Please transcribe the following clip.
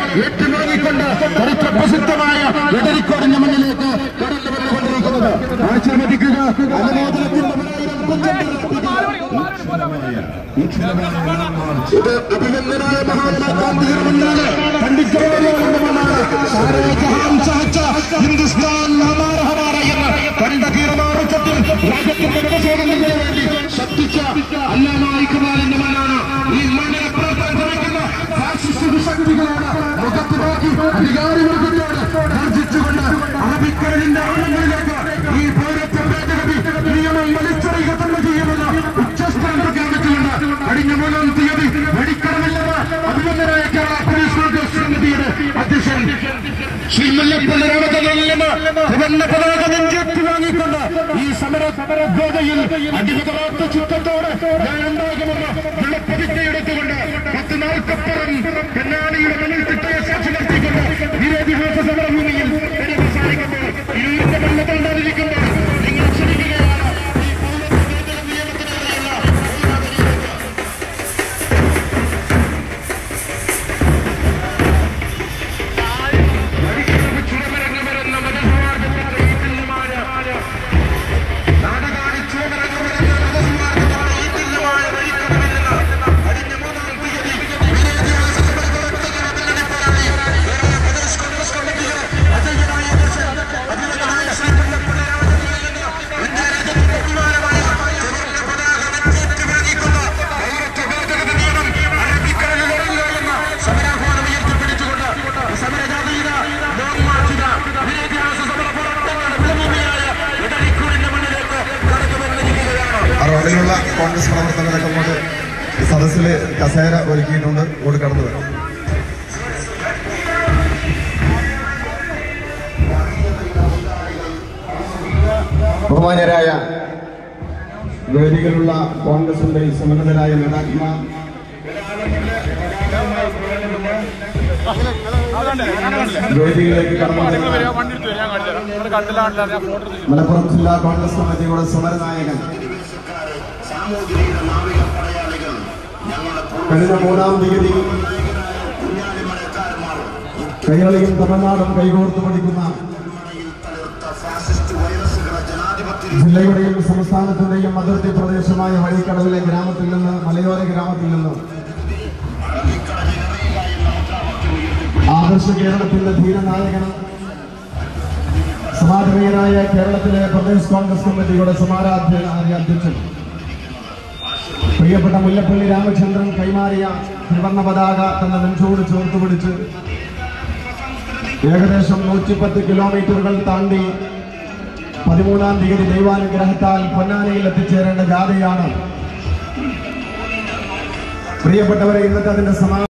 ഏറ്റുവാങ്ങിക്കൊണ്ട് ചരിത്ര പ്രസിദ്ധമായ എടരിക്കോടിന്റെ മണ്ണിലേക്ക് കടന്നു വന്നുകൊണ്ടിരിക്കുന്നത് ആശീർവദിക്കുക അനുമോദനത്തിന്റെ പതിനായിരം കുഞ്ഞുങ്ങൾ ഇത് അഭിനന്ദനായ മഹാത്മാഗാന്ധിയുടെ മുന്നാണ് പണ്ഡിറ്റ് ജവഹർലാലിന്റെ മുന്നാണ് സാരേ ജഹാൻ സഹച്ച ഹിന്ദുസ്ഥാൻ ഹമാര ഹമാര എന്ന് കണ്ടതീരമാർച്ചത്തിൽ രാജ്യത്തിന്റെ വികസനത്തിന് വേണ്ടി ശബ്ദിച്ച അല്ലാമ ഇക്ബാലിന്റെ മണ്ണാണ് ഈ മണ്ണിനെ പുറത്താൻ ശ്രമിക്കുന്ന ഫാസിസ്റ്റ് ശക്തികളാണ് മുഖത്ത് നോക്കി അധികാരിവർഗത്തോട് ഗർജിച്ചുകൊണ്ട് അറബിക്കടലിന്റെ ആഴങ്ങളിലേക്ക് ഈ പൗരത്വ ഭേദഗതി നിയമം വലിച്ചെറിയുക തന്നെ ചെയ്യുമെന്ന് ഉച്ചസ്ഥാനം പ്രഖ്യാപിച്ചുകൊണ്ട് കഴിഞ്ഞ മൂന്നാം തീയതി വെടിക്കടമില്ലെന്ന് അഭിനന്ദനായ കേരള പോലീസ് ഉദ്യോഗസ്ഥ സമിതിയുടെ അധ്യക്ഷൻ ശ്രീ മുല്ലപ്പള്ളി രാമചന്ദ്രനിൽ നിന്ന് ത്രിവർണ്ണ പതാക നെഞ്ചേറ്റ് വാങ്ങിക്കൊണ്ട് ഈ സമര സമരഗോതയിൽ അടിമതമാത്ത ചിത്രത്തോടെ ഞാൻ ഉണ്ടാകുമെന്ന് വിളപ്പതിക്കയെടുത്തുകൊണ്ട് പത്ത് നാൾക്കപ്പുറം പെണ്ണാണിയുടെ മണ്ണിൽ തിട്ടയെ സാക്ഷി നിർത്തിക്കൊണ്ട് നിരേതിഹാസ സമരഭൂമിയിൽ എന്നെ അവസാനിക്കുമ്പോൾ ഇരുവിന്റെ മണ്ണ് തണ്ടാതിരിക്കുമ്പോൾ നിങ്ങൾ ക്ഷണിക്കുകയാണ് ഈ പൗരത്വ ഭേദഗതി നിയമത്തിനെതിരെയുള്ള സമരാഹ്വാനം ഉയർത്തിപ്പിടിച്ചുകൊണ്ട് സമരജാതീയത ലോകമാർജിത വിനേതിഹാസ സമര പോരാട്ടങ്ങളുടെ വിളഭൂമിയായ ഇടലിക്കൂടിന്റെ മണ്ണിലേക്ക് കടന്നു വന്നിരിക്കുകയാണ് ആ റോഡിലുള്ള കോൺഗ്രസ് പ്രവർത്തകരൊക്കെ കൊണ്ട് സദസ്സിൽ കസേര ഒരുക്കിയിട്ടുണ്ട് കൂടി കടന്നു വരാം ബഹുമാന്യരായ വേദികളുള്ള കോൺഗ്രസിന്റെ സമ്മന്നതരായ നേതാക്കന്മാർ വേദിയിലേക്ക് കടന്നു മലപ്പുറം ജില്ലാ കോൺഗ്രസ് കമ്മിറ്റിയുടെ സമരനായകൻ കഴിഞ്ഞ മൂന്നാം തീയതി കേരളയും തമിഴ്നാടും കൈകോർത്ത് പഠിക്കുന്ന ജില്ലയുടെയും സംസ്ഥാനത്തിന്റെയും അതിർത്തി പ്രദേശമായ വഴിക്കടവിലെ ഗ്രാമത്തിൽ നിന്ന് മലയോര ഗ്രാമത്തിൽ നിന്ന് ആദർശ കേരളത്തിന്റെ ധീരനായകനും സമാധമീയനായ കേരളത്തിലെ പ്രദേശ് കോൺഗ്രസ് കമ്മിറ്റിയുടെ സമാരാധ്യനായ അധ്യക്ഷൻ പ്രിയപ്പെട്ട മുല്ലപ്പള്ളി രാമചന്ദ്രൻ കൈമാറിയ ത്രിവർണ്ണ പതാക തന്റെ നെഞ്ചോട് ചേർത്ത് പിടിച്ച് ഏകദേശം നൂറ്റിപ്പത്ത് കിലോമീറ്ററുകൾ താണ്ടി പതിമൂന്നാം തീയതി ദൈവാനുഗ്രഹത്താൽ പൊന്നാനിയിൽ എത്തിച്ചേരേണ്ട ജാഥയാണ് പ്രിയപ്പെട്ടവരെ ഇന്നത്തെ അതിന്റെ സമാ